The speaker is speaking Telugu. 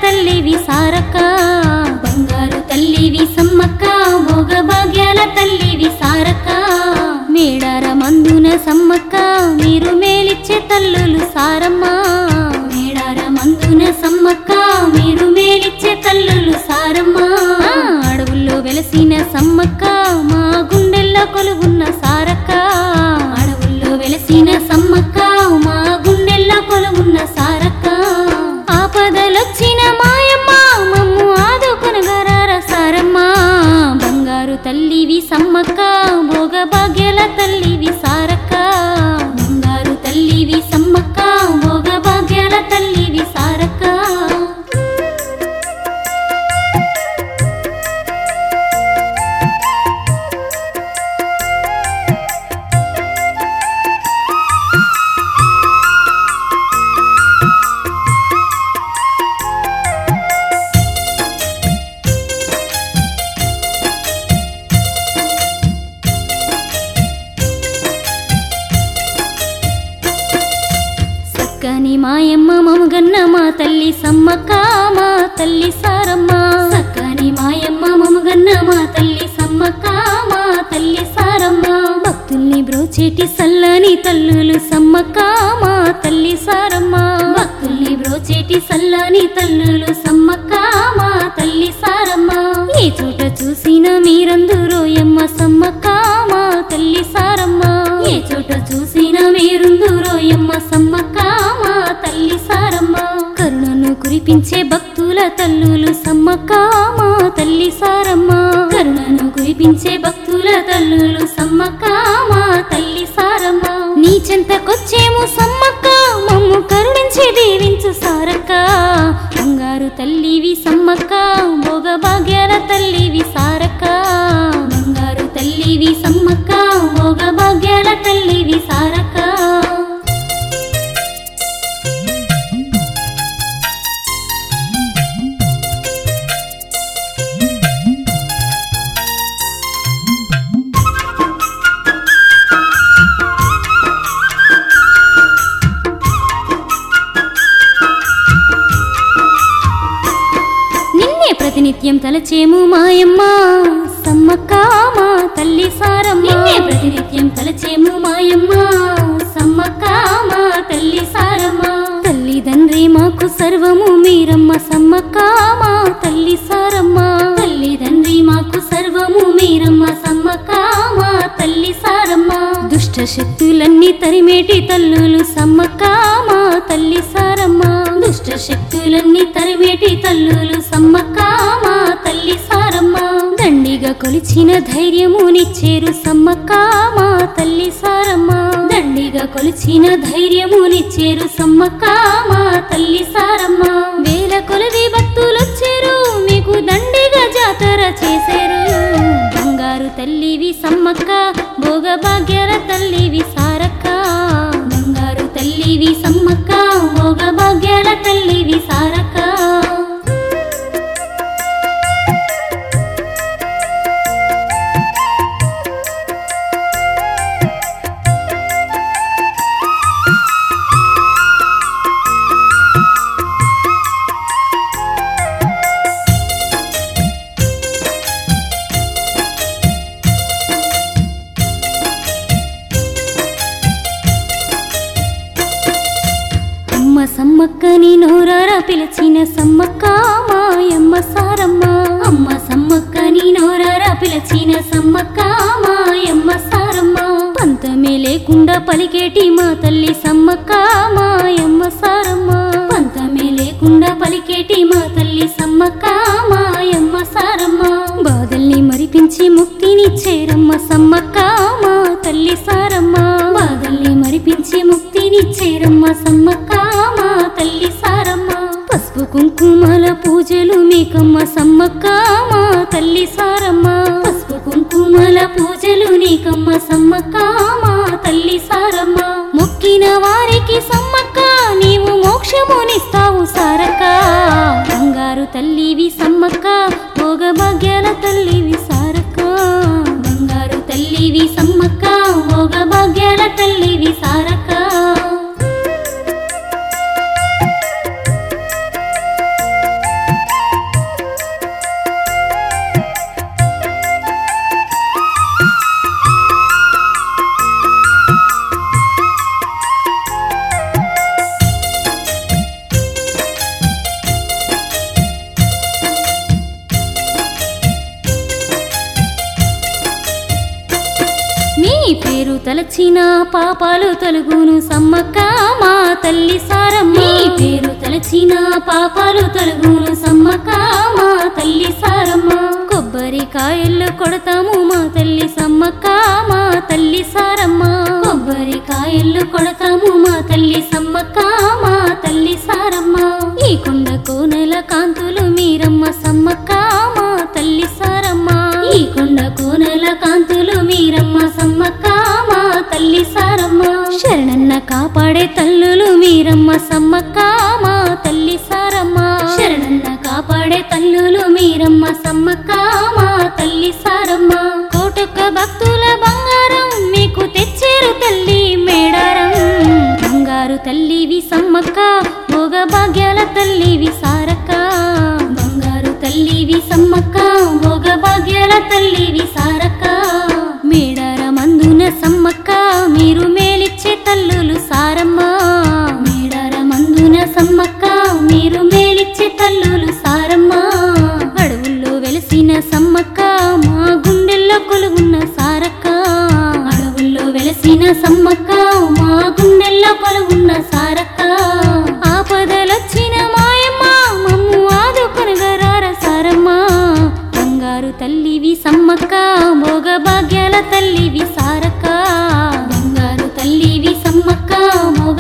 తల్లివి సారక్క బంగారు తల్లివి సమ్మక్క భోగ భాగ్యాల తల్లివి సారక్క మేడార మందున సమ్మక్క మీరు మేలిచ్చే తల్లులు సారమ్మ మేడార మందున సమ్మక్క మీరు మేలిచ్చే తల్లులు సారమ్మ అడవుల్లో వెలసిన సమ్మక్క మా గుండెల్లో కొలువున్న సారక్క అడవుల్లో వెలసిన సమ్మక్క మా గుండెల్లో కొలువున్న సారక్క ఆపదలొచ్చిన మాయమ్మ మమ్ము ఆదుకొనగరార సారమ్మ బంగారు తల్లివి సమ్మక్క భోగ భాగ్యాల తల్లివి సారక్క బంగారు తల్లివి సమ్మక్క భోగ భాగ్యాల తల్లివి సారక్క సక్కని మాయమ్మ మమగన్న మా తల్లి సమ్మక్క మా తల్లి సారమ్మ సక్కని మాయమ్మ మమగన్న మా తల్లి సమ్మక్క మా తల్లి సారమ్మ భక్తుల్ని బ్రోచేటి సల్లని తల్లులు సమ్మక్క మా తల్లి సారమ్మ భక్తుల్ని బ్రోచేటి సల్లని తల్లులు సమ్మక్క మా తల్లి సారమ్మ ఏ చోట చూసిన మీరందురోయమ్మ సమ్మక్క మా తల్లి సారమ్మ ఏ చోట చూసిన మీరుందురోయమ్మ సమ్మక్క మా తల్లి సారమ్మ కరుణను కురిపించే భక్తుల తల్లులు సమ్మక్క మా తల్లి సారమ్మ కరుణను కురిపించే భక్తుల తల్లులు సమ్మక్క మా తల్లి సారమ్మ నీ చెంతకొచ్చేము సమ్మక్క మమ్ము కరుణించి దీవించు సారక్క బంగారు తల్లివి సమ్మక్క భోగ భాగ్యాల తల్లివి సారక్క బంగారు తల్లివి సమ్మక్క భోగ భాగ్యాల తల్లివి సారక్క నిన్నే ప్రతినిత్యం తలచేము మాయమ్మ సమ్మక్క మా తల్లి సారమ్మ నిన్నే ప్రతినిత్యం తలచేము మాయమ్మ సమ్మక్క మా తల్లి సారమ్మ తల్లిదండ్రి మాకు సర్వము మీరమ్మ సమ్మక్క మా తల్లి సారమ్మ తల్లిదండ్రి మాకు సర్వము మీరమ్మ సమ్మక్క మా తల్లి సారమ్మ దుష్ట శక్తులన్నీ తరిమేటి తల్లులు సమ్మక్క మా తల్లి సారమ్మ దుష్ట శక్తులన్నీ తరిమేటి తల్లులు సమ్మక్క మా తల్లి సారమ్మ దండిగా కొలిచిన ధైర్యమునిచ్చేరు సమ్మక్క మా తల్లి సారమ్మ దండిగా కొలిచిన ధైర్యమునిచ్చేరు సమ్మక్క మా తల్లి సారమ్మ వేల కొలది భక్తులొచ్చేరు మీకు దండిగా జాతర చేసేరు బంగారు తల్లివి సమ్మక్క భోగ భాగ్యాల తల్లివి సారక్క బంగారు తల్లివి సమ్మక్క భోగ భాగ్యాల తల్లివి సారక్క అమ్మ సమ్మక్కని నోరారా పిలిచిన సమ్మక్క మాయమ్మ సారమ్మ అమ్మ సమ్మక్కని నోరారా పిలిచిన సమ్మక్క మాయమ్మ సారమ్మ పంతమే లేకుండా పలికేటి మా తల్లి సమ్మక్క మాయమ్మ సారమ్మ పంతమే లేకుండా పలికేటి మా తల్లి సమ్మక్క మాయమ్మ సారమ్మ బాధల్ని మరిపించి ముక్తినిచ్చేరమ్మ సమ్మక్క మా తల్లి సారమ్మ బాధల్ని మరిపించి ముక్తినిచ్చేరమ్మ సమ్మక్క మా తల్లి సారమ్మ పసుపు కుంకుమల పూజలు మీకమ్మ సమ్మక్క మా తల్లి సారమ్మ పసుపు కుంకుమల పూజలు నీకమ్మ సమ్మక్క మా తల్లి సారమ్మ మొక్కిన వారికి సమ్మక్క నీవు మోక్షమునిస్తావు సారక్క బంగారు తల్లివి సమ్మక్క భోగ భాగ్యాల తల్లివి సారక్క బంగారు తల్లివి సమ్మక్క భోగ భాగ్యాల తల్లివి సారక్క తలచిన పాపాలు తొలగును సమ్మక్క మా తల్లి సారమ్మ నీ పేరు తలచిన పాపాలు తొలగును సమ్మక్క మా తల్లి సారమ్మ కొబ్బరికాయలు కొడతాము మా తల్లి సమ్మక్క మా తల్లి సారమ్మ కొబ్బరికాయలు కొడతాము మా తల్లి సమ్మక్క మా తల్లి సారమ్మ ఈ కొండ కోనెల కాంతులు మీరమ్మ సమ్మక్క మా తల్లి సారమ్మ ఈ కొండ కోనెల కాంతులు మీరమ్మ సమ్మక్క మా తల్లి సారమ్మ శరణన్న కాపాడే తల్లులు మీరమ్మ సమ్మక్క మా తల్లి సారమ్మ శరణన్న కాపాడే తల్లులు మీరమ్మ సమ్మక్క మా తల్లి సారమ్మ కోటొక్క భక్తుల బంగారం మీకు తెచ్చారు తల్లి మేడారం బంగారు తల్లివి సమ్మక్క భోగ భాగ్యాల తల్లివి సారక్క బంగారు తల్లివి సమ్మక్క భోగ భాగ్యాల తల్లివి సారక్క మేడార మందున సమ్మక్క మీరు మేలిచ్చే తల్లులు సారమ్మ మేడార మందున సమ్మక్క మీరు మేలిచ్చే తల్లులు సారమ్మ అడవుల్లో వెలసిన సమ్మక్క మా గుండెల్లో కొలుగున్న సారక్క అడవుల్లో వెలసిన సమ్మక్క మా గుండెల్లో కొలుగున్న సారక్క ఆపదలొచ్చిన మాయమ్మ మమ్ము ఆదుకొనగరార సారమ్మ బంగారు తల్లివి సమ్మక్క భోగ భాగ్యాల తల్లివి సారక్క బంగారు తల్లివి సమ్మక్క మోగ